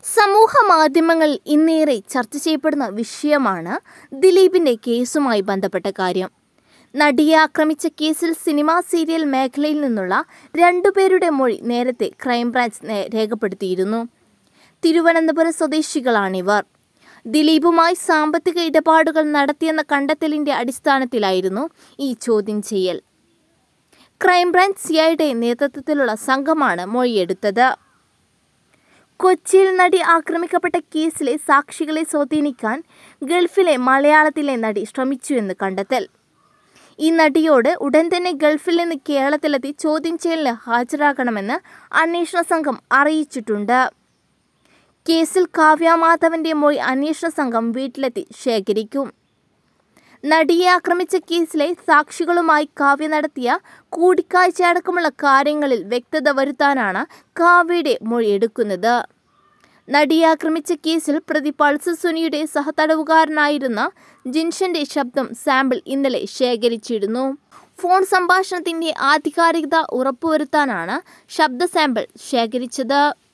സമൂഹ മാധ്യമങ്ങളിൽ ഇന്നേറെ ചർച്ച ചെയ്യപ്പെടുന്ന വിഷയമാണ് ദിലീപിന്റെ കേസുമായി ബന്ധപ്പെട്ട കാര്യം നടിയെ ആക്രമിച്ച കേസിൽ സിനിമാ സീരിയൽ മേഖലയിൽ നിന്നുള്ള രണ്ടുപേരുടെ മൊഴി നേരത്തെ ക്രൈംബ്രാഞ്ച് നേ- രേഖപ്പെടുത്തിയിരുന്നു തിരുവനന്തപുരം സ്വദേശികളാണിവർ ദിലീപുമായി സാമ്പത്തിക ഇടപാടുകൾ നടത്തിയെന്ന കണ്ടെത്തലിന്റെ അടിസ്ഥാനത്തിലായിരുന്നു ഈ ചോദ്യം ചെയ്യൽ ക്രൈംബ്രാഞ്ച് സിഐയുടെ നേതൃത്വത്തിലുള്ള സംഘമാണ് മൊഴിയെടുത്തത് കൊച്ചിയിൽ നടി ആക്രമിക്കപ്പെട്ട കേസിലെ സാക്ഷികളെ സ്വാധീനിക്കാൻ ഗൾഫിലെ മലയാളത്തിലെ നടി ശ്രമിച്ചുവെന്ന് കണ്ടെത്തൽ ഈ നടിയോട് ഉടൻ തന്നെ ഗൾഫിൽ നിന്ന് കേരളത്തിലെത്തി ചോദ്യം ചെയ്യലിന് ഹാജരാകണമെന്ന് അന്വേഷണ സംഘം അറിയിച്ചിട്ടുണ്ട് കേസിൽ കാവ്യ മാധവന്റെ മൊഴി അന്വേഷണ സംഘം വീട്ടിലെത്തി ശേഖരിക്കും നടിയെ ആക്രമിച്ച കേസിലെ സാക്ഷികളുമായി കാവ്യ നടത്തിയ കൂടിക്കാഴ്ച അടക്കമുള്ള കാര്യങ്ങളിൽ വ്യക്തത വരുത്താനാണ് കാവ്യയുടെ മൊഴിയെടുക്കുന്നത് നടിയെ ആക്രമിച്ച കേസിൽ പ്രതി പൾസർ സുനിയുടെ സഹതടവുകാരനായിരുന്ന ജിൻഷന്റെ ശബ്ദം സാമ്പിൾ ഇന്നലെ ശേഖരിച്ചിരുന്നു ഫോൺ സംഭാഷണത്തിന്റെ ആധികാരികത ഉറപ്പുവരുത്താനാണ് ശബ്ദ സാമ്പിൾ ശേഖരിച്ചത്